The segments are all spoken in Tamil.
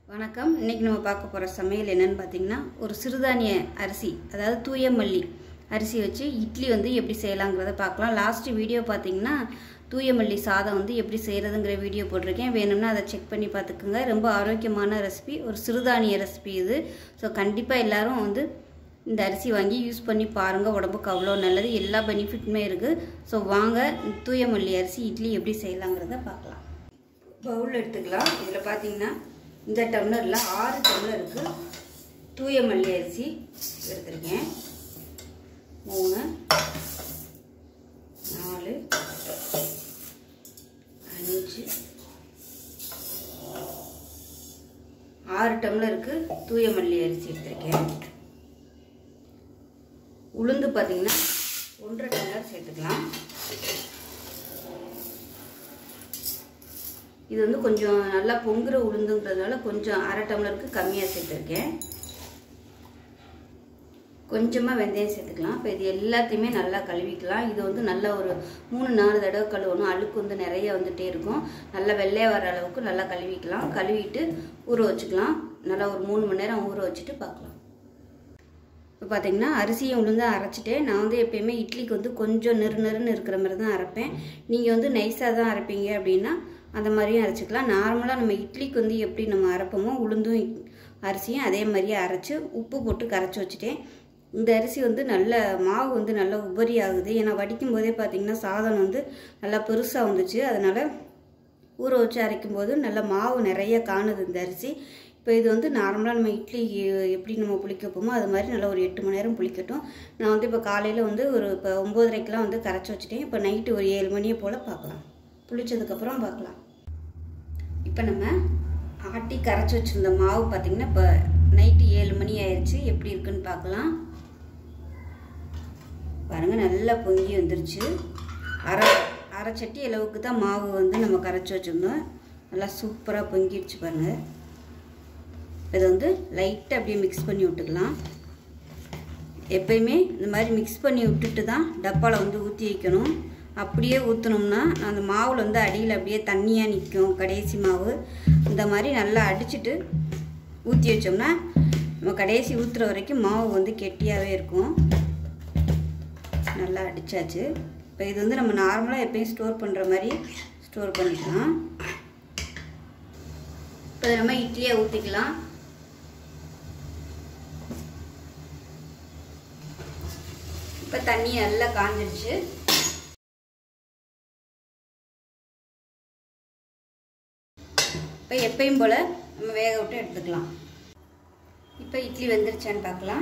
வணக்கம் இன்னைக்கு நம்ம பார்க்க போகிற சமையல் என்னன்னு பார்த்தீங்கன்னா ஒரு சிறுதானிய அரிசி அதாவது தூய மல்லி அரிசி வச்சு இட்லி வந்து எப்படி செய்யலாங்கிறத பார்க்கலாம் லாஸ்ட் வீடியோ பார்த்தீங்கன்னா தூய மல்லி சாதம் வந்து எப்படி செய்கிறதுங்கிற வீடியோ போட்டிருக்கேன் வேணும்னா அதை செக் பண்ணி பார்த்துக்குங்க ரொம்ப ஆரோக்கியமான ரெசிபி ஒரு சிறுதானிய ரெசிபி இது ஸோ கண்டிப்பாக எல்லாரும் வந்து இந்த அரிசி வாங்கி யூஸ் பண்ணி பாருங்கள் உடம்புக்கு அவ்வளோ நல்லது எல்லா பெனிஃபிட்டுமே இருக்குது ஸோ வாங்க தூய மல்லி அரிசி இட்லி எப்படி செய்யலாங்கிறத பார்க்கலாம் பவுல் எடுத்துக்கலாம் இதில் பார்த்தீங்கன்னா இந்த டம்ளரில் ஆறு டம்ளருக்கு தூய மல்லி அரிசி எடுத்திருக்கேன் மூணு நாலு அஞ்சு ஆறு டம்ளருக்கு தூய மல்லி அரிசி எடுத்திருக்கேன் உளுந்து பார்த்தீங்கன்னா ஒன்றரை டம்ளர் சேர்த்துக்கலாம் இது வந்து கொஞ்சம் நல்லா பொங்குற உளுந்துங்கிறதுனால கொஞ்சம் அரை டம்ளருக்கு கம்மியாக சேர்த்துருக்கேன் கொஞ்சமாக வெந்தயம் சேர்த்துக்கலாம் இப்போ இது எல்லாத்தையுமே நல்லா கழுவிக்கலாம் இது வந்து நல்லா ஒரு மூணு நாலு தடவை கழுவணும் அழுக்கு வந்து நிறைய வந்துட்டே இருக்கும் நல்லா வெள்ளையாக வர அளவுக்கு நல்லா கழுவிக்கலாம் கழுவிட்டு ஊற வச்சுக்கலாம் நல்லா ஒரு மூணு மணி நேரம் ஊற வச்சுட்டு பார்க்கலாம் இப்போ பார்த்தீங்கன்னா அரிசியை உளுந்து அரைச்சிட்டேன் நான் வந்து எப்பயுமே இட்லிக்கு வந்து கொஞ்சம் நெரு நெருன்னு இருக்கிற மாதிரி தான் அரைப்பேன் நீங்கள் வந்து நைஸாக தான் அரைப்பீங்க அப்படின்னா அந்த மாதிரியும் அரைச்சிக்கலாம் நார்மலாக நம்ம இட்லிக்கு வந்து எப்படி நம்ம அரைப்போமோ உளுந்தும் அரிசியும் அதே மாதிரியே அரைச்சி உப்பு போட்டு கரைச்சி வச்சுட்டேன் இந்த அரிசி வந்து நல்ல மாவு வந்து நல்லா உபரி ஆகுது ஏன்னா வடிக்கும் போதே பார்த்தீங்கன்னா சாதம் வந்து நல்லா பெருசாக வந்துச்சு அதனால் ஊற வச்சு அரைக்கும் போது நல்ல மாவு நிறைய காணுது இந்த அரிசி இப்போ இது வந்து நார்மலாக நம்ம இட்லி எப்படி நம்ம புளிக்க வைப்போமோ அது மாதிரி நல்லா ஒரு எட்டு மணி நேரம் புளிக்கட்டும் நான் வந்து இப்போ காலையில் வந்து ஒரு இப்போ ஒம்போதரைக்கெலாம் வந்து கரைச்சி வச்சுட்டேன் இப்போ நைட்டு ஒரு ஏழு மணியை போல் பார்க்கலாம் புளிச்சதுக்கப்புறம் பார்க்கலாம் இப்போ நம்ம ஆட்டி கரைச்சி வச்சுருந்த மாவு பார்த்திங்கன்னா இப்போ நைட்டு ஏழு மணி ஆயிடுச்சு எப்படி இருக்குன்னு பார்க்கலாம் பாருங்கள் நல்லா பொங்கி வந்துருச்சு அரை அரை சட்டி அளவுக்கு தான் மாவு வந்து நம்ம கரைச்சி வச்சுருந்தோம் நல்லா சூப்பராக பொங்கிடுச்சு பாருங்கள் இதை வந்து லைட்டாக அப்படியே மிக்ஸ் பண்ணி விட்டுக்கலாம் எப்பயுமே இந்த மாதிரி மிக்ஸ் பண்ணி விட்டுட்டு தான் டப்பாவில் வந்து ஊற்றி வைக்கணும் அப்படியே ஊற்றினோம்னா அந்த மாவில் வந்து அடியில் அப்படியே தண்ணியாக நிற்கும் கடைசி மாவு இந்த மாதிரி நல்லா அடிச்சுட்டு ஊற்றி வச்சோம்னா நம்ம கடைசி ஊற்றுற வரைக்கும் மாவு வந்து கெட்டியாகவே இருக்கும் நல்லா அடித்தாச்சு இப்போ இது வந்து நம்ம நார்மலாக எப்பயும் ஸ்டோர் பண்ணுற மாதிரி ஸ்டோர் பண்ணிக்கலாம் இப்போ நம்ம இட்லியை ஊற்றிக்கலாம் இப்போ தண்ணி நல்லா காஞ்சிருச்சு இப்போ எப்பயும் போல் நம்ம வேக விட்டு எடுத்துக்கலாம் இப்போ இட்லி வெந்துருச்சான்னு பார்க்கலாம்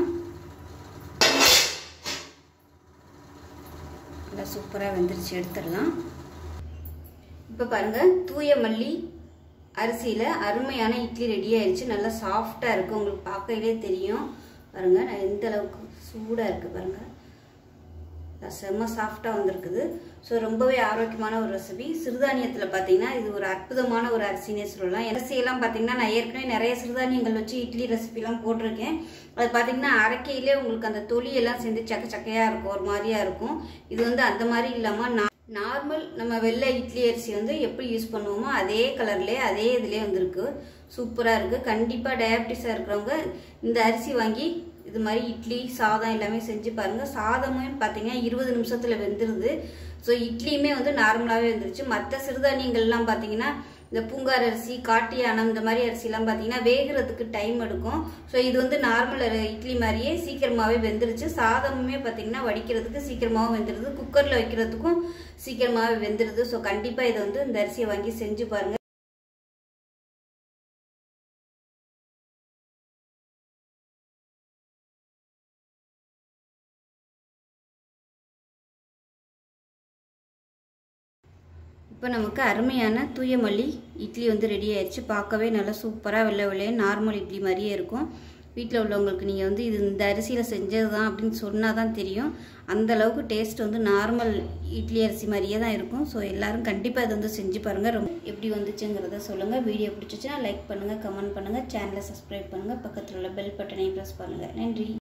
நல்லா சூப்பராக வெந்துருச்சு எடுத்துடலாம் இப்போ பாருங்கள் தூய மல்லி அரிசியில் அருமையான இட்லி ரெடி ஆயிடுச்சு நல்லா சாஃப்டாக இருக்குது உங்களுக்கு பார்க்கையிலே தெரியும் பாருங்கள் நான் எந்த அளவுக்கு சூடாக இருக்குது பாருங்கள் செம்ம சாஃப்டாக வந்திருக்குது ஸோ ரொம்பவே ஆரோக்கியமான ஒரு ரெசிபி சிறுதானியத்தில் பார்த்தீங்கன்னா இது ஒரு அற்புதமான ஒரு அரிசினே சொல்லலாம் அரிசியெல்லாம் பார்த்தீங்கன்னா நான் ஏற்கனவே நிறைய சிறுதானியங்கள் வச்சு இட்லி ரெசிபிலாம் போட்டிருக்கேன் அது பார்த்தீங்கன்னா அரைக்கையிலே உங்களுக்கு அந்த தொலியெல்லாம் சேர்ந்து சக்க சக்கையாக இருக்கும் ஒரு மாதிரியாக இருக்கும் இது வந்து அந்த மாதிரி இல்லாமல் நான் நார்மல் நம்ம வெள்ளை இட்லி அரிசி வந்து எப்படி யூஸ் பண்ணுவோமோ அதே கலர்லேயே அதே இதுலேயே வந்திருக்கு சூப்பராக இருக்குது கண்டிப்பாக டயபிட்டிஸாக இருக்கிறவங்க இந்த அரிசி வாங்கி இது மாதிரி இட்லி சாதம் எல்லாமே செஞ்சு பாருங்கள் சாதமும் பார்த்தீங்கன்னா இருபது நிமிஷத்தில் வெந்துருது ஸோ இட்லியுமே வந்து நார்மலாகவே வந்துருச்சு மற்ற சிறுதானியங்கள்லாம் பார்த்தீங்கன்னா இந்த பூங்கார் அரிசி காட்டியானம் இந்த மாதிரி அரிசிலாம் பார்த்தீங்கன்னா வேகிறதுக்கு டைம் எடுக்கும் ஸோ இது வந்து நார்மல் இட்லி மாதிரியே சீக்கிரமாகவே வெந்துருச்சு சாதமுமே பார்த்தீங்கன்னா வடிக்கிறதுக்கு சீக்கிரமாகவும் வெந்துருது குக்கரில் வைக்கிறதுக்கும் சீக்கிரமாகவே வெந்துருது ஸோ கண்டிப்பாக இதை வந்து இந்த அரிசியை வாங்கி செஞ்சு பாருங்கள் இப்போ நமக்கு அருமையான தூய மல்லி இட்லி வந்து ரெடி ஆயிடுச்சு பார்க்கவே நல்லா சூப்பராக வெள்ளை வெள்ளையே நார்மல் இட்லி மாதிரியே இருக்கும் வீட்டில் உள்ளவங்களுக்கு நீங்கள் வந்து இது இந்த அரிசியில் செஞ்சது தான் அப்படின்னு சொன்னால் தான் தெரியும் அந்த அளவுக்கு டேஸ்ட் வந்து நார்மல் இட்லி அரிசி மாதிரியே தான் இருக்கும் ஸோ எல்லோரும் கண்டிப்பாக இதை வந்து செஞ்சு பாருங்கள் ரொம்ப எப்படி வந்துச்சுங்கிறத சொல்லுங்கள் வீடியோ பிடிச்சிச்சுன்னா லைக் பண்ணுங்கள் கமெண்ட் பண்ணுங்கள் சேனலை சப்ஸ்கிரைப் பண்ணுங்கள் பக்கத்தில் உள்ள பெல் பட்டனையும் ப்ரெஸ் பண்ணுங்கள் நன்றி